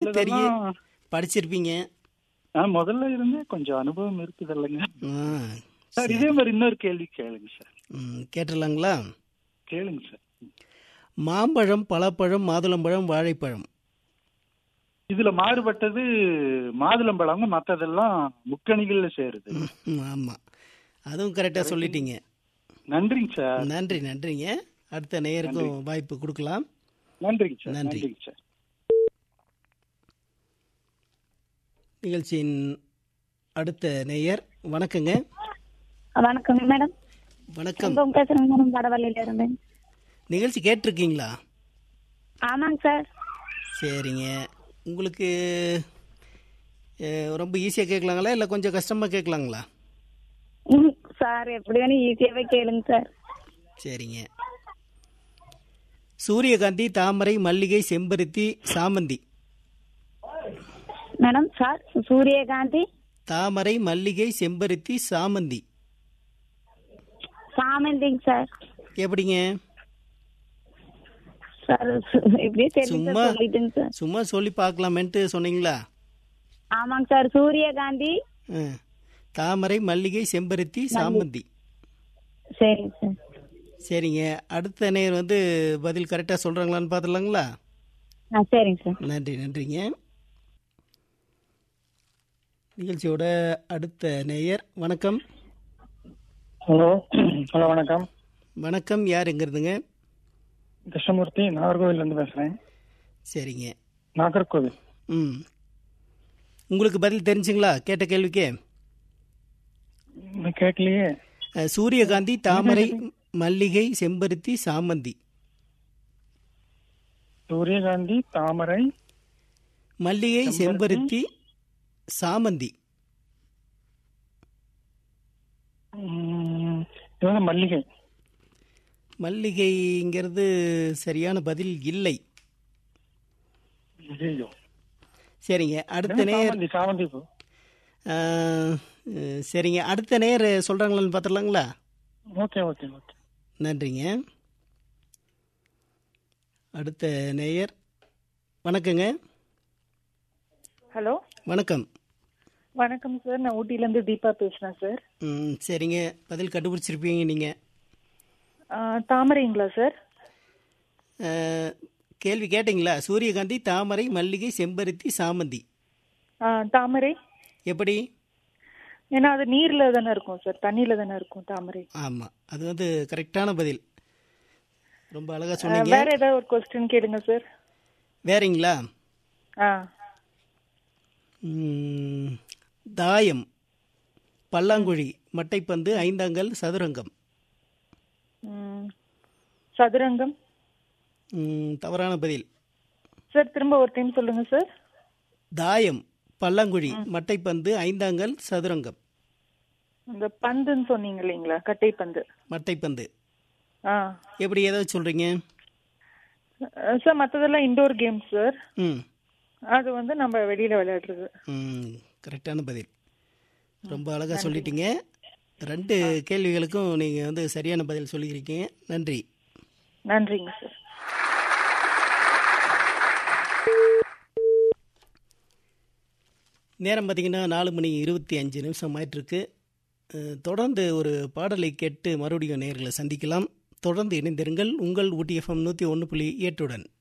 தெரியும் மத்ததெல்லாம் படிச்சிருப்பீங்க ஆ, முதல்ல இருந்தே கொஞ்சம் அனுபவம் இருக்குது இல்லைங்க ஆ, சார் இதே மாதிரி இன்னொரு கேள்வி கேளுங்க சார் ம், கேட்டுடலாங்களா கேளுங்க சார் மாம்பழம் பலாப்பழம் மாதுளம்பழம் வாழைப்பழம் இதுல மாறுபட்டது மாதுளம்பழங்க மத்ததெல்லாம் முக்கணிகள்ல சேருது ம், ஆமா அதுவும் கரெக்டாக சொல்லிட்டீங்க நன்றிங்க சார் நன்றி நன்றிங்க அடுத்த நேயருக்கும் வாய்ப்பு கொடுக்கலாம் நன்றிங்க சார் நன்றி. நன்றிங்க சார் நிகழ்ச்சியின் அடுத்த நேயர் வணக்கங்க வணக்கங்க மேடம் வணக்கம் செல்வம் பேசுறேங்க மேடம் வடவள்ளியில இருந்து நிகழ்ச்சி கேட்டிருக்கீங்களா ஆமாங்க சார் சரிங்க உங்களுக்கு அஹ், ரொம்ப ஈஸியாக கேட்கலாங்களா இல்லை கொஞ்சம் கஷ்டமாக கேட்கலாங்களா ம், சார் எப்படி வேணும் ஈஸியாவே கேளுங்க சார் சரிங்க சூரியகாந்தி தாமரை மல்லிகை செம்பருத்தி சாமந்தி மேடம் சார் சூரியகாந்தி தாமரை மல்லிகை செம்பருத்தி சாமந்தி சாமந்திங்க சார் எப்படிங்க சார் சு- எப்படியே தெரியும் சும்மா சார் சொல்லிட்டுங்க சார் சும்மா சொல்லி பார்க்கலாமேன்ட்டு சொன்னீங்களா ஆமாங்க சார் சூரியகாந்தி ஆ. தாமரை மல்லிகை செம்பருத்தி சாமந்தி சரிங்க சார் சரிங்க அடுத்த நேர் வந்து பதில் கரெக்டாக சொல்கிறாங்களான்னு பார்த்துலாங்களா ஆ சரிங்க சார் நன்றி நன்றிங்க நிகழ்ச்சியோட அடுத்த நேயர் வணக்கம் ஹலோ ஹலோ வணக்கம் வணக்கம் யார் எங்கிறதுங்க கிருஷ்ணமூர்த்தி நாகர்கோவில்ல இருந்து பேசுறேன் சரிங்க நாகர்கோவில் ம் உங்களுக்கு பதில் தெரிஞ்சுங்களா கேட்ட கேள்விக்கே இன்னும் கேட்கலையே அஹ், சூரியகாந்தி தாமரை மல்லிகை செம்பருத்தி சாமந்தி சூரியகாந்தி தாமரை மல்லிகை செம்பருத்தி சாமந்தி ம், இது வந்து மல்லிகை மல்லிகைங்கிறது சரியான பதில் இல்லை ஐயோ சரிங்க அடுத்த நேர் சாமந்தி சாமந்தி பூ அஹ், அஹ், சரிங்க அடுத்த நேர் சொல்கிறாங்களான்னு பார்த்துடலாங்களா ஓகே ஓகே ஓகே நன்றிங்க அடுத்த நேயர் வணக்கங்க ஹலோ வணக்கம் வணக்கம் சார் நான் ஊட்டிலேருந்து தீபா பேசுகிறேன் சார் ம், சரிங்க பதில் கண்டுபிடிச்சிருப்பீங்க நீங்கள் தாமரைங்களா சார் அஹ், கேள்வி கேட்டிங்களா சூரியகாந்தி தாமரை மல்லிகை செம்பருத்தி சாமந்தி ஆ, தாமரை எப்படி ஏன்னா அது நீரில் தானே இருக்கும் சார் தண்ணியில் தானே இருக்கும் தாமரை ஆமாம் அது வந்து கரெக்டான பதில் ரொம்ப அழகாக ஆ, சொன்னீங்க வேற ஏதாவது ஒரு கொஸ்டின் கேளுங்க சார் வேறீங்களா ஆ ம், தாயம் பல்லாங்குழி மட்டைப்பந்து ஐந்தாங்கல் சதுரங்கம் ம், சதுரங்கம் ம், தவறான பதில் சார் திரும்ப ஒரு டைம் சொல்லுங்க சார் தாயம் பல்லாங்குழி மட்டைப்பந்து ஐந்தாங்கல் சதுரங்கம் இந்த பந்துன்னு சொன்னீங்க இல்லைங்களா கட்டை பந்து மட்டைப்பந்து ஆ எப்படி ஏதாவது சொல்கிறீங்க ஆ, சார் மற்றதெல்லாம் இண்டோர் கேம்ஸ் சார் ம் அது வந்து நம்ம வெளியில் விளையாடுறது ம் கரெக்டான பதில் ரொம்ப அழகாக சொல்லிட்டீங்க ரெண்டு கேள்விகளுக்கும் நீங்கள் வந்து சரியான பதில் சொல்லியிருக்கீங்க நன்றி நன்றிங்க சார் நேரம் பார்த்தீங்கன்னா நாலு மணி இருபத்தி அஞ்சு நிமிஷம் ஆயிட்டிருக்கு அஹ், தொடர்ந்து ஒரு பாடலை கேட்டு மறுபடியும் நேர்களை சந்திக்கலாம் தொடர்ந்து இணைந்திருங்கள் உங்கள் ஊட்டி எஃப்எம் நூற்றி ஒன்று புள்ளி எட்டுடன்